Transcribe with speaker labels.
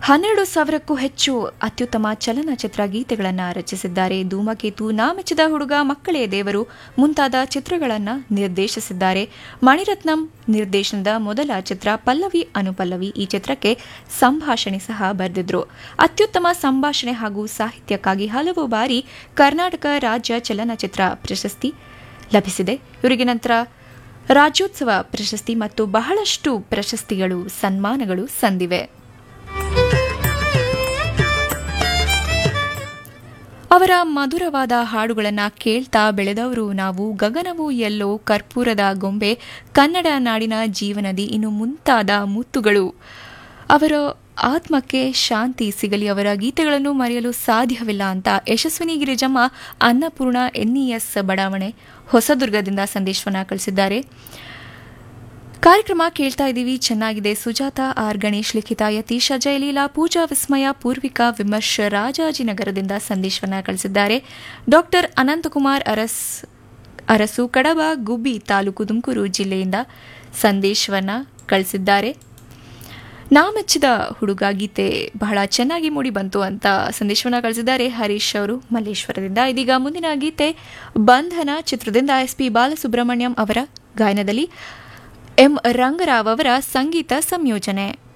Speaker 1: ಹನ್ನೆರಡು ಸಾವಿರಕ್ಕೂ ಹೆಚ್ಚು ಅತ್ಯುತ್ತಮ ಚಲನಚಿತ್ರ ಗೀತೆಗಳನ್ನು ರಚಿಸಿದ್ದಾರೆ ಧೂಮಕೇತು ನಾ ಮೆಚ್ಚಿದ ಹುಡುಗ ಮಕ್ಕಳೇ ದೇವರು ಮುಂತಾದ ಚಿತ್ರಗಳನ್ನು ನಿರ್ದೇಶಿಸಿದ್ದಾರೆ ಮಣಿರತ್ನಂ ನಿರ್ದೇಶನದ ಮೊದಲ ಚಿತ್ರ ಪಲ್ಲವಿ ಅನುಪಲ್ಲವಿ ಈ ಚಿತ್ರಕ್ಕೆ ಸಂಭಾಷಣೆ ಸಹ ಬರೆದಿದ್ರು ಅತ್ಯುತ್ತಮ ಸಂಭಾಷಣೆ ಹಾಗೂ ಸಾಹಿತ್ಯಕ್ಕಾಗಿ ಹಲವು ಬಾರಿ ಕರ್ನಾಟಕ ರಾಜ್ಯ ಚಲನಚಿತ್ರ ಪ್ರಶಸ್ತಿ ಲಭಿಸಿದೆ ಇವರಿಗೆ ನಂತರ ರಾಜ್ಯೋತ್ಸವ ಪ್ರಶಸ್ತಿ ಮತ್ತು ಬಹಳಷ್ಟು ಪ್ರಶಸ್ತಿಗಳು ಸನ್ಮಾನಗಳು ಸಂದಿವೆ ಅವರ ಮಧುರವಾದ ಹಾಡುಗಳನ್ನು ಕೇಳ್ತಾ ಬೆಳೆದವರು ನಾವು ಗಗನವು ಎಲ್ಲೋ ಕರ್ಪೂರದ ಗೊಂಬೆ ಕನ್ನಡ ನಾಡಿನ ಜೀವನದಿ ಇನ್ನು ಮುಂತಾದ ಮುತ್ತುಗಳು ಅವರ ಆತ್ಮಕ್ಕೆ ಶಾಂತಿ ಸಿಗಲಿ ಅವರ ಗೀತೆಗಳನ್ನು ಮರೆಯಲು ಸಾಧ್ಯವಿಲ್ಲ ಅಂತ ಯಶಸ್ವಿನಿ ಗಿರಿಜಮ್ಮ ಅನ್ನಪೂರ್ಣ ಎನ್ಇಎಸ್ ಬಡಾವಣೆ ಹೊಸದುರ್ಗದಿಂದ ಸಂದೇಶವನ್ನು ಕಳಿಸಿದ್ದಾರೆ ಕಾರ್ಯಕ್ರಮ ಕೇಳ್ತಾ ಇದ್ದೀವಿ ಚೆನ್ನಾಗಿದೆ ಸುಜಾತ ಆರ್ ಗಣೇಶ್ ಲಿಖಿತ ಯತೀಶ ಜಯಲೀಲಾ ಪೂಜಾ ವಿಸ್ಮಯ ಪೂರ್ವಿಕಾ ವಿಮರ್ಶ್ ರಾಜಾಜಿನಗರದಿಂದ ಸಂದೇಶವನ್ನು ಕಳಿಸಿದ್ದಾರೆ ಡಾಕ್ಟರ್ ಅನಂತಕುಮಾರ್ ಅರಸ್ ಅರಸು ಕಡಬ ಗುಬ್ಬಿ ತಾಲೂಕು ತುಮಕೂರು ಜಿಲ್ಲೆಯಿಂದ ಸಂದೇಶವನ್ನು ಕಳಿಸಿದ್ದಾರೆ ನಾ ಮೆಚ್ಚಿದ ಹುಡುಗ ಗೀತೆ ಬಹಳ ಚೆನ್ನಾಗಿ ಮೂಡಿ ಬಂತು ಅಂತ ಸಂದೇಶವನ್ನು ಕಳಿಸಿದ್ದಾರೆ ಹರೀಶ್ ಅವರು ಮಲ್ಲೇಶ್ವರದಿಂದ ಇದೀಗ ಮುಂದಿನ ಗೀತೆ ಬಂಧನ ಚಿತ್ರದಿಂದ ಎಸ್ ಪಿ ಬಾಲಸುಬ್ರಹ್ಮಣ್ಯಂ ಅವರ ಗಾಯನದಲ್ಲಿ ಎಂ ರಂಗರಾವ್ ಅವರ ಸಂಗೀತ ಸಂಯೋಜನೆ